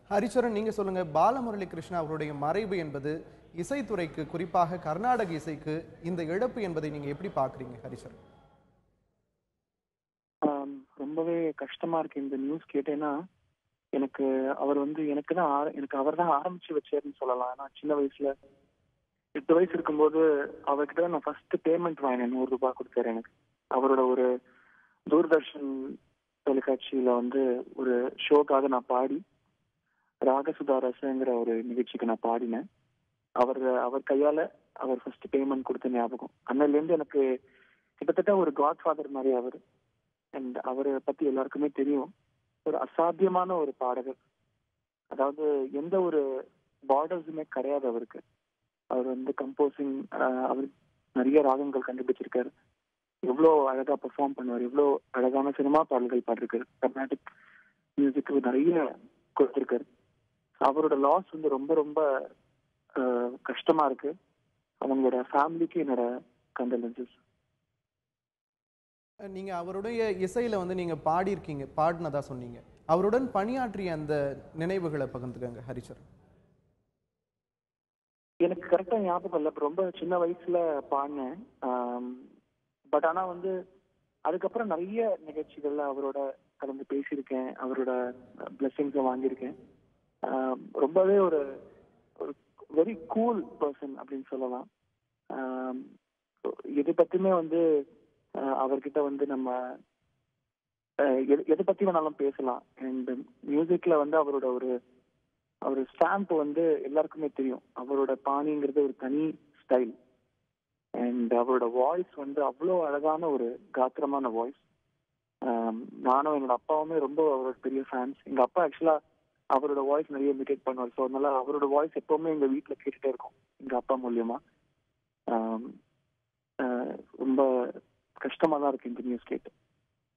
ஹரிச்சரன் நீங்க சொல்லுங்க பாலமுரளி கிருஷ்ணா அவருடைய மறைவு என்பது இசைத்துறைக்கு குறிப்பாக கர்நாடக இசைக்கு இந்த இழப்பு என்பதை நீங்க எப்படி பாக்குறீங்க ஹரிச்சரன் ஆம், ரொம்பவே கஷ்டமா இருக்கு இந்த நியூஸ் கேட்டேன்னா எனக்கு அவர் வந்து எனக்கு தான் ஆர- எனக்கு அவர் தான் ஆரம்பிச்சு வச்சாருன்னு சொல்லலாம் நான் சின்ன வயசுல எட்டு வயசு இருக்கும்போது அவர்கிட்ட தான் நான் ஃபர்ஸ்ட் பேமெண்ட் வாங்கினேன் நூறு ரூபாய் கொடுத்தாரு எனக்கு அவரோட ஒரு தூர்தர்ஷன் தொலைக்காட்சியில வந்து ஒரு ஷோக்காக நான் பாடி ராகசுதா ரசங்கிற ஒரு நிகழ்ச்சிக்கு நான் பாடினேன் அவர் அவர் கையால அவர் ஃபர்ஸ்ட் பேமெண்ட் கொடுத்த ஞாபகம் அன்னையில இருந்து எனக்கு கிட்டத்தட்ட ஒரு காட் ஃபாதர் மாதிரி அவர் அண்ட் அவரை பத்தி எல்லாருக்குமே தெரியும் ஒரு அசாத்தியமான ஒரு பாடகர் அதாவது எந்த ஒரு பார்டர்ஸுமே கிடையாது அவருக்கு அவர் வந்து கம்போசிங் அவர் நிறைய ராகங்கள் கண்டுபிடிச்சிருக்காரு எவ்வளோ அழகா பெர்ஃபார்ம் பண்ணுவார் எவ்வளோ அழகான சினிமா பாடல்கள் பாடிருக்காரு கர்நாடிக் மியூசிக்கு நிறைய கொடுத்திருக்காரு அவரோட லாஸ் வந்து ரொம்ப ரொம்ப அஹ், கஷ்டமா இருக்கு அவங்களோட ஃபேமிலிக்கு என்னோட கண்டலன்சஸ் நீங்க அவருடைய இசையில வந்து நீங்க பாடியிருக்கீங்க பாடினதா சொன்னீங்க அவருடன் பணியாற்றிய அந்த நினைவுகளை பகிர்ந்துக்கங்க ஹரிச்சரன் எனக்கு கரெக்டா ஞாபகம் இல்லை இப்ப ரொம்ப சின்ன வயசுல பாடினேன் பட் ஆனா வந்து அதுக்கப்புறம் நிறைய நிகழ்ச்சிகள்ல அவரோட கலந்து பேசியிருக்கேன் அவரோட பிளெஸிங்ஸை வாங்கியிருக்கேன் ஆம், ரொம்பவே ஒரு ஒரு வெரி கூல் பர்சன் அப்படின்னு சொல்லலாம் ஆம், எது பத்தியுமே வந்து அஹ், அவர்கிட்ட வந்து நம்ம அஹ், எது எதை பத்தி வேணாலும் பேசலாம் அண்ட் மியூசிக்ல வந்து அவரோட ஒரு அவர் ஸ்டாம்ப் வந்து எல்லாருக்குமே தெரியும் அவரோட பாணிங்கிறது ஒரு தனி ஸ்டைல் அண்ட் அவரோட வாய்ஸ் வந்து அவ்வளோ அழகான ஒரு காத்திரமான வாய்ஸ் நானும் என்னோட அப்பாவுமே ரொம்ப அவரோட பெரிய ஃபேன்ஸ் எங்க அப்பா ஆக்சுவலா அவரோட வாய்ஸ் நிறைய இமிடேட் பண்ணுவார் ஸோ அதனால அவரோட வாய்ஸ் எப்பவுமே எங்க வீட்ல கேட்டுட்டே இருக்கும் எங்க அப்பா மூலியமா ஆம், அஹ், ரொம்ப கஷ்டமா தான் இருக்கு இந்த நியூஸ் கேட்டு